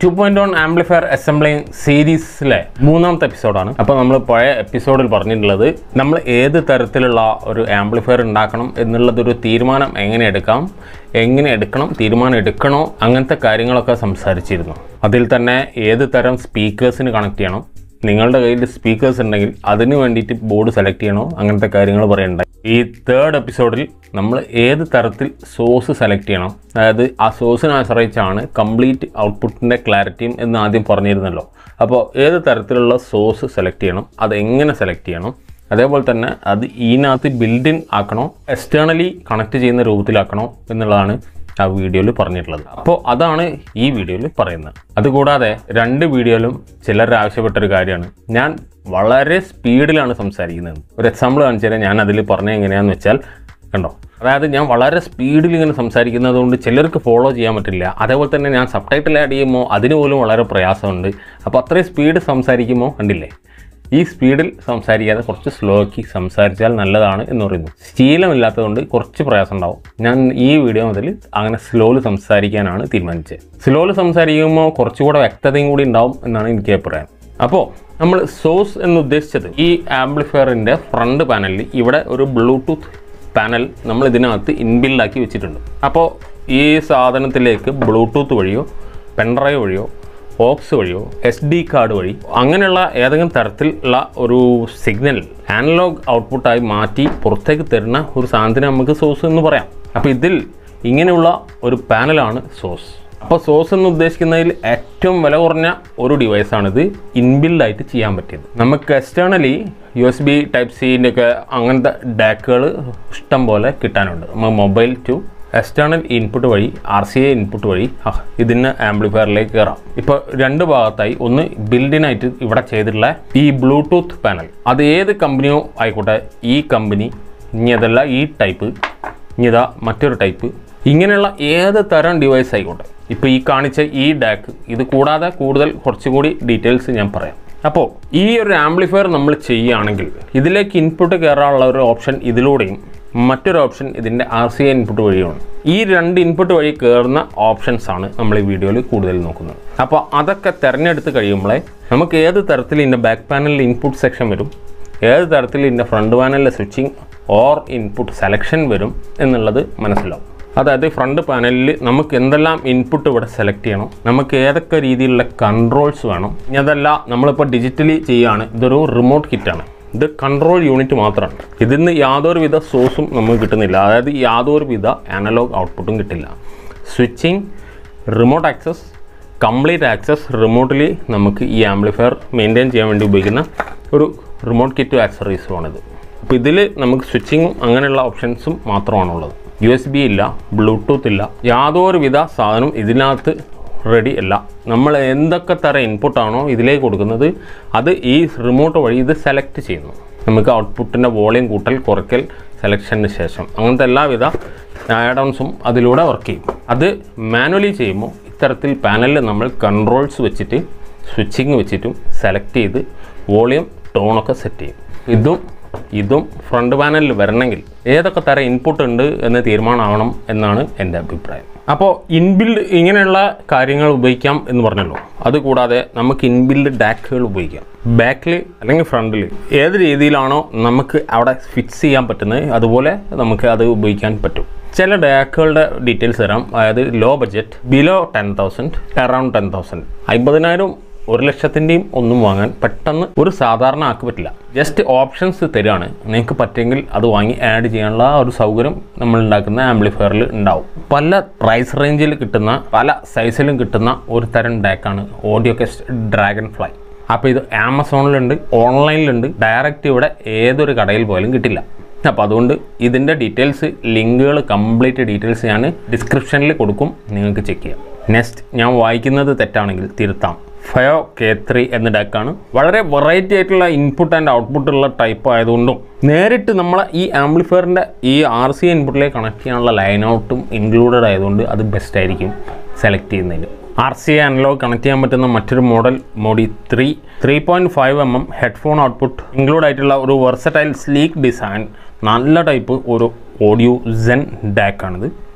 to point one amplifier assembling സീരീസിലെ മൂന്നാമത്തെ എപ്പിസോഡാണ് അപ്പോൾ നമ്മൾ പഴയ എപ്പിസോഡിൽ പറഞ്ഞിട്ടുള്ളത് നമ്മൾ ഏത് തരത്തിലുള്ള ഒരു ആംപ്ലിഫയർ ഉണ്ടാക്കണം എന്നുള്ളതൊരു തീരുമാനം എങ്ങനെ എടുക്കാം എങ്ങനെ എടുക്കണം തീരുമാനം എടുക്കണോ അങ്ങനത്തെ കാര്യങ്ങളൊക്കെ സംസാരിച്ചിരുന്നു അതിൽ തന്നെ ഏത് തരം സ്പീക്കേഴ്സിന് കണക്ട് ചെയ്യണം നിങ്ങളുടെ കയ്യിൽ സ്പീക്കേഴ്സ് ഉണ്ടെങ്കിൽ അതിന് വേണ്ടിയിട്ട് ബോർഡ് സെലക്ട് ചെയ്യണോ അങ്ങനത്തെ കാര്യങ്ങൾ പറയണ്ടായി ഈ തേർഡ് എപ്പിസോഡിൽ നമ്മൾ ഏത് തരത്തിൽ സോഴ്സ് സെലക്ട് ചെയ്യണം അതായത് ആ സോഴ്സിനെ ആശ്രയിച്ചാണ് കംപ്ലീറ്റ് ഔട്ട്പുട്ടിൻ്റെ ക്ലാരിറ്റിയും എന്ന് ആദ്യം പറഞ്ഞിരുന്നല്ലോ അപ്പോൾ ഏത് തരത്തിലുള്ള സോഴ്സ് സെലക്ട് ചെയ്യണം അത് എങ്ങനെ സെലക്ട് ചെയ്യണം അതേപോലെ തന്നെ അത് ഇതിനകത്ത് ബിൽഡിൻ ആക്കണോ എക്സ്റ്റേണലി കണക്ട് ചെയ്യുന്ന രൂപത്തിലാക്കണോ എന്നുള്ളതാണ് ആ വീഡിയോയിൽ പറഞ്ഞിട്ടുള്ളത് അപ്പോൾ അതാണ് ഈ വീഡിയോയിൽ പറയുന്നത് അതുകൂടാതെ രണ്ട് വീഡിയോയിലും ചിലർ ആവശ്യപ്പെട്ടൊരു കാര്യമാണ് ഞാൻ വളരെ സ്പീഡിലാണ് സംസാരിക്കുന്നത് ഒരു എക്സാമ്പിൾ കാണിച്ചു തരാം ഞാൻ അതിൽ പറഞ്ഞ എങ്ങനെയാണെന്ന് വെച്ചാൽ കണ്ടോ അതായത് ഞാൻ വളരെ സ്പീഡിൽ ഇങ്ങനെ സംസാരിക്കുന്നത് കൊണ്ട് ചിലർക്ക് ഫോളോ ചെയ്യാൻ പറ്റില്ല അതേപോലെ തന്നെ ഞാൻ സബ് ടൈറ്റിൽ ആഡ് ചെയ്യുമ്പോൾ അതിന് പോലും വളരെ പ്രയാസമുണ്ട് അപ്പോൾ അത്രയും സ്പീഡ് സംസാരിക്കുമ്പോൾ കണ്ടില്ലേ ഈ സ്പീഡിൽ സംസാരിക്കാതെ കുറച്ച് സ്ലോ ആക്കി സംസാരിച്ചാൽ നല്ലതാണ് എന്ന് പറയുന്നു ശീലമില്ലാത്തതുകൊണ്ട് കുറച്ച് പ്രയാസം ഉണ്ടാവും ഞാൻ ഈ വീഡിയോ മുതൽ അങ്ങനെ സ്ലോയിൽ സംസാരിക്കാനാണ് തീരുമാനിച്ചത് സ്ലോയിൽ സംസാരിക്കുമ്പോൾ കുറച്ചുകൂടെ വ്യക്തതയും കൂടി ഉണ്ടാവും എന്നാണ് എനിക്ക് അഭിപ്രായം അപ്പോൾ നമ്മൾ സോഴ്സ് എന്ന് ഉദ്ദേശിച്ചത് ഈ ആംപ്ലിഫയറിൻ്റെ ഫ്രണ്ട് പാനലിൽ ഇവിടെ ഒരു ബ്ലൂടൂത്ത് പാനൽ നമ്മൾ ഇതിനകത്ത് ഇൻബിൽഡാക്കി വെച്ചിട്ടുണ്ട് അപ്പോൾ ഈ സാധനത്തിലേക്ക് ബ്ലൂടൂത്ത് വഴിയോ പെൻഡ്രൈവ് വഴിയോ ഓക്സ് വഴിയോ എസ് ഡി കാർഡ് വഴി അങ്ങനെയുള്ള ഏതെങ്കിലും തരത്തിലുള്ള ഒരു സിഗ്നൽ ആനലോഗ് ഔട്ട്പുട്ടായി മാറ്റി പുറത്തേക്ക് തരുന്ന ഒരു സാധനത്തിന് നമുക്ക് സോഴ്സ് എന്ന് പറയാം അപ്പോൾ ഇതിൽ ഇങ്ങനെയുള്ള ഒരു പാനലാണ് സോഴ്സ് അപ്പോൾ സോഴ്സ് എന്ന് ഉദ്ദേശിക്കുന്നതിൽ ഏറ്റവും വില കുറഞ്ഞ ഒരു ഡിവൈസാണിത് ഇൻബിൽഡായിട്ട് ചെയ്യാൻ പറ്റിയത് നമുക്ക് externally U S B type സിൻ്റെ ഒക്കെ അങ്ങനത്തെ ഡാക്കുകൾ ഇഷ്ടം പോലെ കിട്ടാനുണ്ട് നമ്മൾ മൊബൈൽ ടു എക്സ്റ്റേണൽ ഇൻപുട്ട് വഴി ആർ സി ഐ ഇൻപുട്ട് വഴി അഹ് ഇതിന് ആംപ്ലിഫയറിലേക്ക് കയറാം ഇപ്പോൾ രണ്ട് ഭാഗത്തായി ഒന്ന് ബിൽഡിനായിട്ട് ഇവിടെ ചെയ്തിട്ടുള്ള ഈ ബ്ലൂടൂത്ത് പാനൽ അത് ഏത് കമ്പനിയോ ആയിക്കോട്ടെ ഈ കമ്പനി ഇനി അതല്ല ഈ ടൈപ്പ് ഇനി ഇതാ മറ്റൊരു ടൈപ്പ് ഇങ്ങനെയുള്ള ഏത് തരം ഡിവൈസ് ആയിക്കോട്ടെ ഇപ്പോൾ ഈ കാണിച്ച ഈ ഡാക്ക് ഇത് കൂടാതെ കൂടുതൽ കുറച്ചുകൂടി ഡീറ്റെയിൽസ് ഞാൻ പറയാം അപ്പോൾ ഈ ഒരു ആംപ്ലിഫയർ നമ്മൾ ചെയ്യുകയാണെങ്കിൽ ഇതിലേക്ക് ഇൻപുട്ട് കയറാനുള്ള ഒരു ഓപ്ഷൻ ഇതിലൂടെയും മറ്റൊരു ഓപ്ഷൻ ഇതിൻ്റെ ആർ സി ഐ ഇൻപുട്ട് വഴിയുമാണ് ഈ രണ്ട് ഇൻപുട്ട് വഴി കയറുന്ന ഓപ്ഷൻസ് ആണ് നമ്മൾ ഈ വീഡിയോയിൽ കൂടുതൽ നോക്കുന്നത് അപ്പോൾ അതൊക്കെ തിരഞ്ഞെടുത്ത് കഴിയുമ്പോഴേ നമുക്ക് ഏത് തരത്തിൽ ഇതിൻ്റെ ബാക്ക് പാനലിൽ ഇൻപുട്ട് സെക്ഷൻ വരും ഏത് തരത്തിൽ ഇതിൻ്റെ front panel switching or input selection വരും എന്നുള്ളത് മനസ്സിലാവും അതായത് ഫ്രണ്ട് പാനലിൽ നമുക്ക് എന്തെല്ലാം ഇൻപുട്ട് ഇവിടെ സെലക്ട് ചെയ്യണം നമുക്ക് ഏതൊക്കെ രീതിയിലുള്ള കൺട്രോൾസ് വേണം ഇനി അതല്ല നമ്മളിപ്പോൾ ഡിജിറ്റലി ചെയ്യുകയാണ് ഇതൊരു റിമോട്ട് കിറ്റാണ് ഇത് കൺട്രോൾ യൂണിറ്റ് മാത്രമാണ് ഇതിൽ നിന്ന് യാതൊരുവിധ സോഴ്സും നമുക്ക് കിട്ടുന്നില്ല അതായത് യാതൊരുവിധ അനലോഗ് ഔട്ട്പുട്ടും കിട്ടില്ല switching remote access complete access remotely നമുക്ക് ഈ ആംപ്ലിഫയർ മെയിൻറ്റെയിൻ ചെയ്യാൻ വേണ്ടി ഉപയോഗിക്കുന്ന ഒരു റിമോട്ട് കിറ്റ് ആക്സറീസുമാണിത് അപ്പോൾ ഇതിൽ നമുക്ക് സ്വിച്ചിങ്ങും അങ്ങനെയുള്ള ഓപ്ഷൻസും മാത്രമാണുള്ളത് യു എസ് ബി ഇല്ല ബ്ലൂടൂത്ത് ഇല്ല യാതൊരുവിധ സാധനം ഇതിനകത്ത് റെഡി അല്ല നമ്മൾ എന്തൊക്കെ തരം ഇൻപുട്ടാണോ ഇതിലേക്ക് കൊടുക്കുന്നത് അത് ഈ റിമോട്ട് വഴി ഇത് സെലക്ട് ചെയ്യുന്നു നമുക്ക് ഔട്ട്പുട്ടിൻ്റെ വോളിയം കൂട്ടൽ കുറയ്ക്കൽ സെലക്ഷന് ശേഷം അങ്ങനത്തെ എല്ലാവിധ ആഡോൺസും അതിലൂടെ വർക്ക് ചെയ്യും അത് മാനുവലി ചെയ്യുമ്പോൾ ഇത്തരത്തിൽ പാനലിൽ നമ്മൾ കൺട്രോൾസ് വെച്ചിട്ട് സ്വിച്ചിങ് വെച്ചിട്ടും സെലക്ട് ചെയ്ത് വോളിയം ടോണൊക്കെ സെറ്റ് ചെയ്യും ഇതും ഇതും ഫ്രണ്ട് പാനലിൽ വരണമെങ്കിൽ ഏതൊക്കെ തരം ഇൻപുട്ട് ഉണ്ട് എന്ന് തീരുമാനമാവണം എന്നാണ് എൻ്റെ അഭിപ്രായം അപ്പോൾ ഇൻബിൽഡ് ഇങ്ങനെയുള്ള കാര്യങ്ങൾ ഉപയോഗിക്കാം എന്ന് പറഞ്ഞല്ലോ അതുകൂടാതെ നമുക്ക് ഇൻബിൽഡ് ഡാക്കുകൾ ഉപയോഗിക്കാം ബാക്കിൽ അല്ലെങ്കിൽ ഫ്രണ്ടിൽ ഏത് രീതിയിലാണോ നമുക്ക് അവിടെ ഫിക്സ് ചെയ്യാൻ പറ്റുന്നത് അതുപോലെ നമുക്ക് അത് ഉപയോഗിക്കാൻ പറ്റും ചില ഡാക്കുകളുടെ ഡീറ്റെയിൽസ് തരാം അതായത് low budget below ten thousand around ten thousand അമ്പതിനായിരം ഒരു ലക്ഷത്തിൻ്റെയും ഒന്നും വാങ്ങാൻ പെട്ടെന്ന് ഒരു സാധാരണ ആക്ക് പറ്റില്ല ജസ്റ്റ് ഓപ്ഷൻസ് തരികയാണ് നിങ്ങൾക്ക് പറ്റുമെങ്കിൽ അത് വാങ്ങി ആഡ് ചെയ്യാനുള്ള ആ ഒരു സൗകര്യം നമ്മൾ ഉണ്ടാക്കുന്ന ആംപ്ലിഫയറിൽ ഉണ്ടാവും പല പ്രൈസ് റേഞ്ചിൽ കിട്ടുന്ന പല സൈസിലും കിട്ടുന്ന ഒരു തരം ഡാക്കാണ് ഓഡിയോ കെസ്റ്റ് ഡ്രാഗൺ ഫ്ലൈ അപ്പോൾ ഇത് ആമസോണിലുണ്ട് ഓൺലൈനിലുണ്ട് ഡയറക്റ്റ് ഇവിടെ ഏതൊരു കടയിൽ പോയാലും കിട്ടില്ല അപ്പോൾ അതുകൊണ്ട് ഇതിൻ്റെ ഡീറ്റെയിൽസ് ലിങ്കുകൾ കംപ്ലീറ്റ് ഡീറ്റെയിൽസ് ഞാൻ ഡിസ്ക്രിപ്ഷനിൽ കൊടുക്കും നിങ്ങൾക്ക് ചെക്ക് ചെയ്യാം നെക്സ്റ്റ് ഞാൻ വായിക്കുന്നത് തെറ്റാണെങ്കിൽ തിരുത്താം ഫയോ കെ ത്രീ എന്ന ഡാക്കാണ് വളരെ വെറൈറ്റി ആയിട്ടുള്ള ഇൻപുട്ട് ആൻഡ് ഔട്ട്പുട്ട് ഉള്ള ടൈപ്പ് ആയതുകൊണ്ടും നേരിട്ട് നമ്മളെ ഈ ആംപ്ലിഫയറിൻ്റെ ഈ ആർ സി ഇൻപുട്ടിലേക്ക് കണക്ട് ചെയ്യാനുള്ള ലൈൻ ഔട്ടും ഇൻക്ലൂഡഡ് ആയതുകൊണ്ട് അത് ബെസ്റ്റ് ആയിരിക്കും സെലക്ട് ചെയ്യുന്നതിന് ആർ സി അനലോഗ് കണക്ട് ചെയ്യാൻ പറ്റുന്ന മറ്റൊരു model Modi three three point five M M headphone output include ആയിട്ടുള്ള ഒരു വെർസറ്റൈൽ സ്ലീക്ക് ഡിസൈൻ നല്ല ടൈപ്പ് ഒരു ഓഡിയോ സെൻ ഡാക്കാണിത്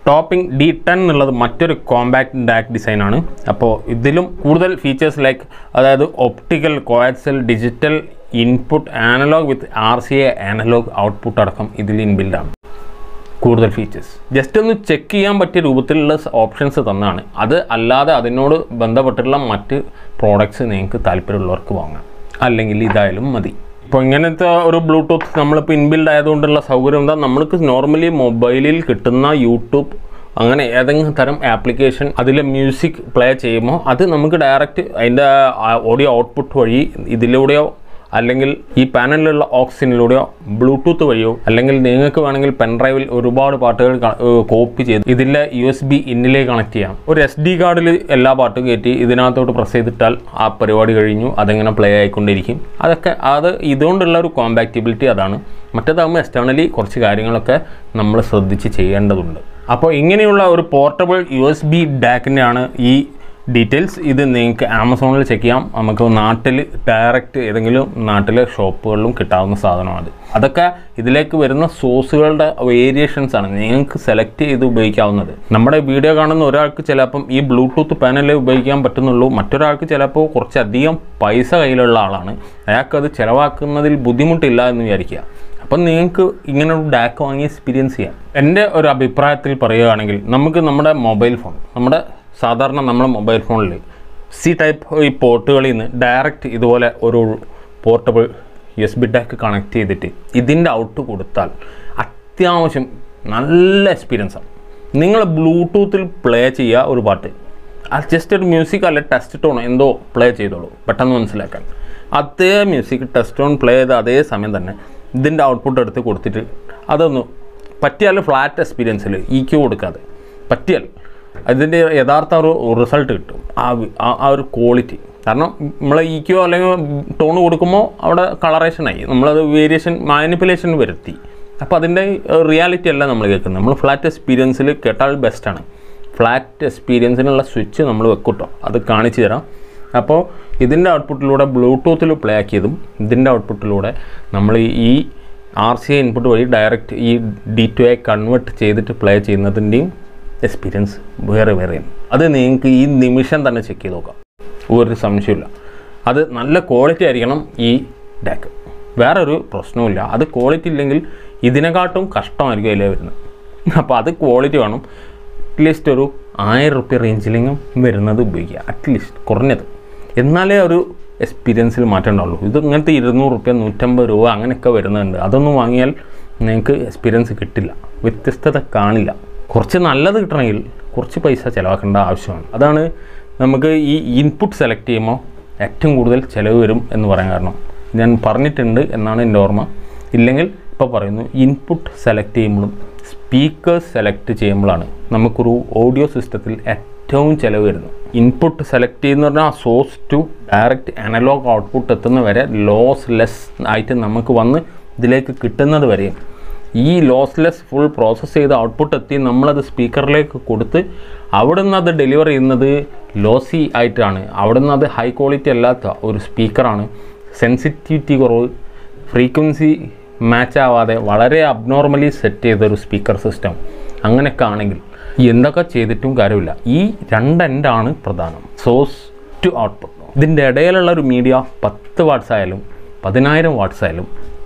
ടോപ്പിംഗ് ഡി ടെൻ എന്നുള്ളത് മറ്റൊരു കോമ്പാക്ട് ഡാക്ക് ഡിസൈനാണ് അപ്പോൾ ഇതിലും കൂടുതൽ ഫീച്ചേഴ്സ് ലൈക്ക് അതായത് optical coaxial digital input analog with R C A analog output അടക്കം ഇതിൽ ഇൻബിൽഡാണ് കൂടുതൽ ഫീച്ചേഴ്സ് ജസ്റ്റ് ഒന്ന് ചെക്ക് ചെയ്യാൻ പറ്റിയ രൂപത്തിലുള്ള ഓപ്ഷൻസ് തന്നാണ് അത് അല്ലാതെ അതിനോട് ബന്ധപ്പെട്ടുള്ള മറ്റ് പ്രോഡക്ട്സ് നിങ്ങൾക്ക് താല്പര്യമുള്ളവർക്ക് വാങ്ങാം അല്ലെങ്കിൽ ഇതായാലും മതി ഇപ്പോൾ ഇങ്ങനത്തെ ഒരു ബ്ലൂടൂത്ത് നമ്മളിപ്പോൾ ഇൻബിൽഡ് ആയതുകൊണ്ടുള്ള സൗകര്യം എന്താ നമ്മൾക്ക് നോർമലി മൊബൈലിൽ കിട്ടുന്ന യൂട്യൂബ് അങ്ങനെ ഏതെങ്കിലും തരം ആപ്ലിക്കേഷൻ അതിൽ മ്യൂസിക് പ്ലേ ചെയ്യുമ്പോൾ അത് നമുക്ക് ഡയറക്റ്റ് അതിൻ്റെ ഓഡിയോ ഔട്ട്പുട്ട് വഴി ഇതിലൂടെയോ അല്ലെങ്കിൽ ഈ പാനലിലുള്ള ഓക്സിജനിലൂടെയോ ബ്ലൂടൂത്ത് വഴിയോ അല്ലെങ്കിൽ നിങ്ങൾക്ക് വേണമെങ്കിൽ പെൻഡ്രൈവിൽ ഒരുപാട് പാട്ടുകൾ കോപ്പി ചെയ്ത് ഇതിലെ യു എസ് ബി ഇന്നിലേക്ക് കണക്ട് ചെയ്യാം ഒരു എസ് ഡി കാർഡിൽ എല്ലാ പാട്ടും കയറ്റി ഇതിനകത്തോട്ട് പ്രസ് ചെയ്തിട്ടാൽ ആ പരിപാടി കഴിഞ്ഞു അതങ്ങനെ പ്ലേ ആയിക്കൊണ്ടിരിക്കും അതൊക്കെ അത് ഇതുകൊണ്ടുള്ള ഒരു കോമ്പാക്റ്റിബിലിറ്റി അതാണ് മറ്റേതാകുമ്പോൾ എക്സ്റ്റേണലി കുറച്ച് കാര്യങ്ങളൊക്കെ നമ്മൾ ശ്രദ്ധിച്ച് ചെയ്യേണ്ടതുണ്ട് അപ്പോൾ ഇങ്ങനെയുള്ള ഒരു പോർട്ടബിൾ യു എസ് ബി ഡാക്കിൻ്റെയാണ് ഈ ഡീറ്റെയിൽസ് ഇത് നിങ്ങൾക്ക് ആമസോണിൽ ചെക്ക് ചെയ്യാം നമുക്ക് നാട്ടിൽ ഡയറക്റ്റ് ഏതെങ്കിലും നാട്ടിലെ ഷോപ്പുകളിലും കിട്ടാവുന്ന സാധനമാണ് അതൊക്കെ ഇതിലേക്ക് വരുന്ന സോസുകളുടെ വേരിയേഷൻസ് ആണ് നിങ്ങൾക്ക് സെലക്ട് ചെയ്ത് ഉപയോഗിക്കാവുന്നത് നമ്മുടെ വീഡിയോ കാണുന്ന ഒരാൾക്ക് ചിലപ്പം ഈ ബ്ലൂടൂത്ത് പാനലേ ഉപയോഗിക്കാൻ പറ്റുന്നുള്ളൂ മറ്റൊരാൾക്ക് ചിലപ്പോൾ കുറച്ചധികം പൈസ കയ്യിലുള്ള ആളാണ് അയാൾക്കത് ചിലവാക്കുന്നതിൽ ബുദ്ധിമുട്ടില്ല എന്ന് വിചാരിക്കുക അപ്പം നിങ്ങൾക്ക് ഇങ്ങനെ ഒരു ഡാക്ക് വാങ്ങി എക്സ്പീരിയൻസ് ചെയ്യാം എൻ്റെ ഒരു അഭിപ്രായത്തിൽ പറയുകയാണെങ്കിൽ നമുക്ക് നമ്മുടെ മൊബൈൽ ഫോൺ നമ്മുടെ സാധാരണ നമ്മുടെ മൊബൈൽ ഫോണിൽ സി ടൈപ്പ് ഈ പോർട്ടുകളിൽ നിന്ന് ഡയറക്റ്റ് ഇതുപോലെ ഒരു portable U S B DAC connect ചെയ്തിട്ട് ഇതിൻ്റെ ഔട്ട് കൊടുത്താൽ അത്യാവശ്യം നല്ല എക്സ്പീരിയൻസാണ് നിങ്ങൾ ബ്ലൂടൂത്തിൽ പ്ലേ ചെയ്യുക ഒരു പാട്ട് അത് ജസ്റ്റ് ഒരു മ്യൂസിക് അല്ല ടെസ്റ്റ് ടോൺ എന്തോ പ്ലേ ചെയ്തോളൂ പെട്ടെന്ന് മനസ്സിലാക്കാൻ അതേ മ്യൂസിക് ടെസ്റ്റ് ടോൺ പ്ലേ ചെയ്ത അതേ സമയം തന്നെ ഇതിൻ്റെ ഔട്ട്പുട്ട് എടുത്ത് കൊടുത്തിട്ട് അതൊന്ന് പറ്റിയാൽ ഫ്ലാറ്റ് എക്സ്പീരിയൻസിൽ ഇ ക്യൂ കൊടുക്കാതെ പറ്റിയാൽ അതിൻ്റെ യഥാർത്ഥ ഒരു റിസൾട്ട് കിട്ടും ആ വി- ആ ആ ഒരു ക്വാളിറ്റി കാരണം നമ്മൾ ഇ ക്യൂ അല്ലെങ്കിൽ ടോൺ കൊടുക്കുമ്പോൾ അവിടെ കളറേഷനായി നമ്മളത് വേരിയേഷൻ മാനിപ്പുലേഷൻ വരുത്തി അപ്പോൾ അതിൻ്റെ റിയാലിറ്റി അല്ല നമ്മൾ കേൾക്കുന്നത് നമ്മൾ ഫ്ലാറ്റ് എക്സ്പീരിയൻസിൽ കേട്ടാൽ ബെസ്റ്റാണ് ഫ്ലാറ്റ് എക്സ്പീരിയൻസിനുള്ള സ്വിച്ച് നമ്മൾ വെക്കൂട്ടോ അത് കാണിച്ചു തരാം അപ്പോൾ ഇതിൻ്റെ ഔട്ട്പുട്ടിലൂടെ ബ്ലൂടൂത്തിൽ പ്ലേ ആക്കിയതും ഇതിൻ്റെ ഔട്ട്പുട്ടിലൂടെ നമ്മൾ ഈ ആർ സി ഐ ഇൻപുട്ട് വഴി ഡയറക്റ്റ് ഈ ഡി ടു എ കൺവേർട്ട് ചെയ്തിട്ട് പ്ലേ ചെയ്യുന്നതിൻ്റെയും എക്സ്പീരിയൻസ് വേറെ വേറെയാണ് അത് നിങ്ങൾക്ക് ഈ നിമിഷം തന്നെ ചെക്ക് ചെയ്ത് നോക്കാം ഒരു സംശയമില്ല അത് നല്ല ക്വാളിറ്റി ആയിരിക്കണം ഈ ഡാക്ക് വേറൊരു പ്രശ്നവുമില്ല അത് ക്വാളിറ്റി ഇല്ലെങ്കിൽ ഇതിനെക്കാട്ടും കഷ്ടമായിരിക്കും അതിലേ വരുന്നത് അപ്പോൾ അത് ക്വാളിറ്റി വേണം അറ്റ്ലീസ്റ്റ് ഒരു ആയിരം റുപ്യ റേഞ്ചിലെങ്കിലും വരുന്നത് ഉപയോഗിക്കുക അറ്റ്ലീസ്റ്റ് കുറഞ്ഞത് എന്നാലേ ഒരു എക്സ്പീരിയൻസിൽ മാറ്റം ഉണ്ടാവുള്ളൂ ഇത് ഇങ്ങനത്തെ ഇരുന്നൂറ് റുപ്യ നൂറ്റമ്പത് രൂപ അങ്ങനെയൊക്കെ വരുന്നുണ്ട് അതൊന്നും വാങ്ങിയാൽ നിങ്ങൾക്ക് എക്സ്പീരിയൻസ് കിട്ടില്ല വ്യത്യസ്തത കാണില്ല കുറച്ച് നല്ലത് കിട്ടണമെങ്കിൽ കുറച്ച് പൈസ ചിലവാക്കേണ്ട ആവശ്യമാണ് അതാണ് നമുക്ക് ഈ ഇൻപുട്ട് സെലക്ട് ചെയ്യുമ്പോൾ ഏറ്റവും കൂടുതൽ ചിലവ് വരും എന്ന് പറയാൻ കാരണം ഞാൻ പറഞ്ഞിട്ടുണ്ട് എന്നാണ് എൻ്റെ ഓർമ്മ ഇല്ലെങ്കിൽ ഇപ്പോൾ പറയുന്നു ഇൻപുട്ട് സെലക്ട് ചെയ്യുമ്പോഴും സ്പീക്കേഴ്സ് സെലക്ട് ചെയ്യുമ്പോഴാണ് നമുക്കൊരു ഓഡിയോ സിസ്റ്റത്തിൽ ഏറ്റവും ചിലവ് വരുന്നത് ഇൻപുട്ട് സെലക്ട് ചെയ്യുന്ന പറഞ്ഞാൽ source to direct analog output എത്തുന്ന വരെ ലോസ് ലെസ് ആയിട്ട് നമുക്ക് വന്ന് ഇതിലേക്ക് കിട്ടുന്നത് വരെയും ഈ ലോസ്ലെസ് ഫുൾ പ്രോസസ്സ് ചെയ്ത് ഔട്ട്പുട്ട് എത്തി നമ്മളത് സ്പീക്കറിലേക്ക് കൊടുത്ത് അവിടെ നിന്ന് അത് ഡെലിവർ ചെയ്യുന്നത് ലോസി ആയിട്ടാണ് അവിടെ നിന്ന് അത് ഹൈ ക്വാളിറ്റി അല്ലാത്ത ഒരു സ്പീക്കറാണ് സെൻസിറ്റിവിറ്റി കുറവ് ഫ്രീക്വൻസി മാച്ച് ആവാതെ വളരെ അബ്നോർമലി സെറ്റ് ചെയ്തൊരു സ്പീക്കർ സിസ്റ്റം അങ്ങനെയൊക്കെ ആണെങ്കിൽ എന്തൊക്കെ ചെയ്തിട്ടും കാര്യമില്ല ഈ രണ്ട് എൻഡാണ് പ്രധാനം സോഴ്സ് ടു ഔട്ട്പുട്ട് ഇതിൻ്റെ ഇടയിലുള്ള ഒരു മീഡിയ പത്ത് വാട്ട്സ് ആയാലും പതിനായിരം വാട്ട്സ് ആയാലും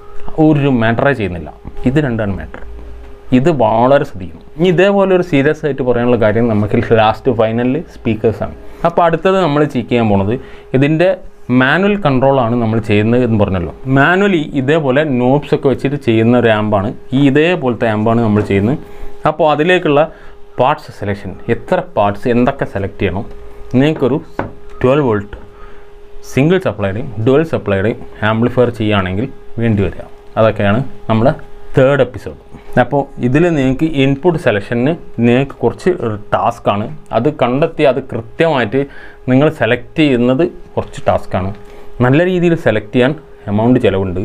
ഒരു മാറ്ററേ ചെയ്യുന്നില്ല ഇത് രണ്ടാണ് മാറ്റർ ഇത് വളരെ ശ്രദ്ധിക്കണം ഇനി ഇതേപോലെ ഒരു സീരിയസ് ആയിട്ട് പറയാനുള്ള കാര്യം നമുക്ക് ലാസ്റ്റ് ഫൈനലിൽ സ്പീക്കേഴ്സാണ് അപ്പോൾ അടുത്തത് നമ്മൾ ചെക്ക് ചെയ്യാൻ പോണത് ഇതിൻ്റെ മാനുവൽ കൺട്രോളാണ് നമ്മൾ ചെയ്യുന്നത് എന്ന് പറഞ്ഞല്ലോ മാനുവലി ഇതേപോലെ നോബ്സ് ഒക്കെ വെച്ചിട്ട് ചെയ്യുന്ന ഒരു ആമ്പാണ് ഈ ഇതേപോലത്തെ ആമ്പാണ് നമ്മൾ ചെയ്യുന്നത് അപ്പോൾ അതിലേക്കുള്ള പാർട്സ് സെലക്ഷൻ എത്ര പാർട്സ് എന്തൊക്കെ സെലക്ട് ചെയ്യണം നിങ്ങൾക്കൊരു ട്വൽവ് വോൾട്ട് സിംഗിൾ സപ്ലൈയുടെയും ഡുവൽ സപ്ലൈയുടെയും ആംപ്ലിഫയർ ചെയ്യുകയാണെങ്കിൽ വേണ്ടി വരിക അതൊക്കെയാണ് നമ്മുടെ തേർഡ് എപ്പിസോഡ് അപ്പോൾ ഇതിൽ നിങ്ങൾക്ക് ഇൻപുട്ട് സെലക്ഷന് നിങ്ങൾക്ക് കുറച്ച് ടാസ്ക്കാണ് അത് കണ്ടെത്തി അത് കൃത്യമായിട്ട് നിങ്ങൾ സെലക്ട് ചെയ്യുന്നത് കുറച്ച് ടാസ്ക്കാണ് നല്ല രീതിയിൽ സെലക്ട് ചെയ്യാൻ എമൗണ്ട് ചിലവുണ്ട്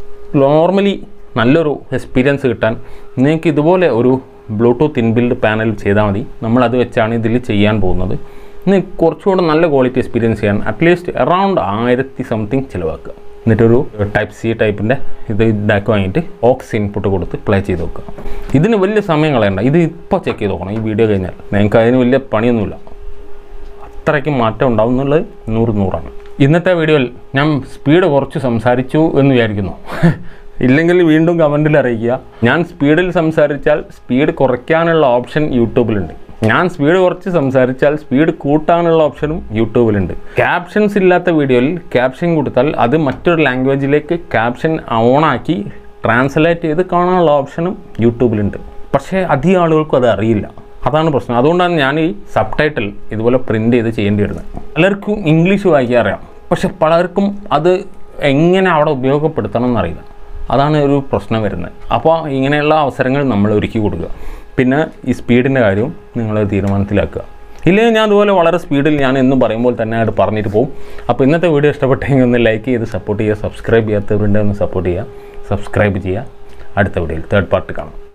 നോർമലി നല്ലൊരു എക്സ്പീരിയൻസ് കിട്ടാൻ നിങ്ങൾക്ക് ഇതുപോലെ ഒരു ബ്ലൂടൂത്ത് ഇൻബിൽഡ് പാനൽ ചെയ്താൽ മതി നമ്മളത് വെച്ചാണ് ഇതിൽ ചെയ്യാൻ പോകുന്നത് നിങ്ങൾക്ക് കുറച്ചുകൂടെ നല്ല ക്വാളിറ്റി എക്സ്പീരിയൻസ് ചെയ്യാൻ അറ്റ്ലീസ്റ്റ് അറൗണ്ട് ആയിരത്തി സംതിങ് ചിലവാക്കുക എന്നിട്ടൊരു ടൈപ്പ് സി ടൈപ്പിൻ്റെ ഇത് ഇതാക്കി വാങ്ങിയിട്ട് ഓക്സ് ഇൻപുട്ട് കൊടുത്ത് പ്ലേ ചെയ്ത് നോക്കുക ഇതിന് വലിയ സമയം കളയണ്ട ഇത് ഇപ്പോൾ ചെക്ക് ചെയ്ത് നോക്കണം ഈ വീഡിയോ കഴിഞ്ഞാൽ നിങ്ങൾക്ക് അതിന് വലിയ പണിയൊന്നുമില്ല അത്രയ്ക്ക് മാറ്റം ഉണ്ടാവും എന്നുള്ളത് നൂറ് നൂറാണ് ഇന്നത്തെ വീഡിയോയിൽ ഞാൻ സ്പീഡ് കുറച്ച് സംസാരിച്ചു എന്ന് വിചാരിക്കുന്നു ഇല്ലെങ്കിൽ വീണ്ടും കമൻറ്റിൽ അറിയിക്കുക ഞാൻ സ്പീഡിൽ സംസാരിച്ചാൽ സ്പീഡ് കുറയ്ക്കാനുള്ള ഓപ്ഷൻ യൂട്യൂബിലുണ്ട് ഞാൻ സ്പീഡ് കുറച്ച് സംസാരിച്ചാൽ സ്പീഡ് കൂട്ടാനുള്ള ഓപ്ഷനും യൂട്യൂബിലുണ്ട് ക്യാപ്ഷൻസ് ഇല്ലാത്ത വീഡിയോയിൽ ക്യാപ്ഷൻ കൊടുത്താൽ അത് മറ്റൊരു ലാംഗ്വേജിലേക്ക് ക്യാപ്ഷൻ ഓണാക്കി ട്രാൻസ്ലേറ്റ് ചെയ്ത് കാണാനുള്ള ഓപ്ഷനും യൂട്യൂബിലുണ്ട് പക്ഷേ അധികം ആളുകൾക്കും അത് അറിയില്ല അതാണ് പ്രശ്നം അതുകൊണ്ടാണ് ഞാൻ ഈ സബ് ടൈറ്റിൽ ഇതുപോലെ പ്രിൻ്റ് ചെയ്ത് ചെയ്യേണ്ടി വരുന്നത് പലർക്കും ഇംഗ്ലീഷ് വായിക്കാൻ അറിയാം പക്ഷെ പലർക്കും അത് എങ്ങനെ അവിടെ ഉപയോഗപ്പെടുത്തണം എന്നറിയില്ല അതാണ് ഒരു പ്രശ്നം വരുന്നത് അപ്പോൾ ഇങ്ങനെയുള്ള അവസരങ്ങൾ നമ്മൾ ഒരുക്കി കൊടുക്കുക പിന്നെ ഈ സ്പീഡിൻ്റെ കാര്യവും നിങ്ങൾ തീരുമാനത്തിലാക്കുക ഇല്ലെങ്കിൽ ഞാൻ അതുപോലെ വളരെ സ്പീഡിൽ ഞാൻ എന്നും പറയുമ്പോൾ തന്നെ അത് പറഞ്ഞിട്ട് പോകും അപ്പോൾ ഇന്നത്തെ വീഡിയോ ഇഷ്ടപ്പെട്ടെങ്കിൽ ഒന്ന് ലൈക്ക് ചെയ്ത് സപ്പോർട്ട് ചെയ്യുക സബ്സ്ക്രൈബ് ചെയ്യാത്തവരുണ്ടെങ്കിൽ ഒന്ന് സപ്പോർട്ട് ചെയ്യുക സബ്സ്ക്രൈബ് ചെയ്യുക അടുത്ത വീഡിയോയിൽ തേർഡ് പാർട്ട് കാണാം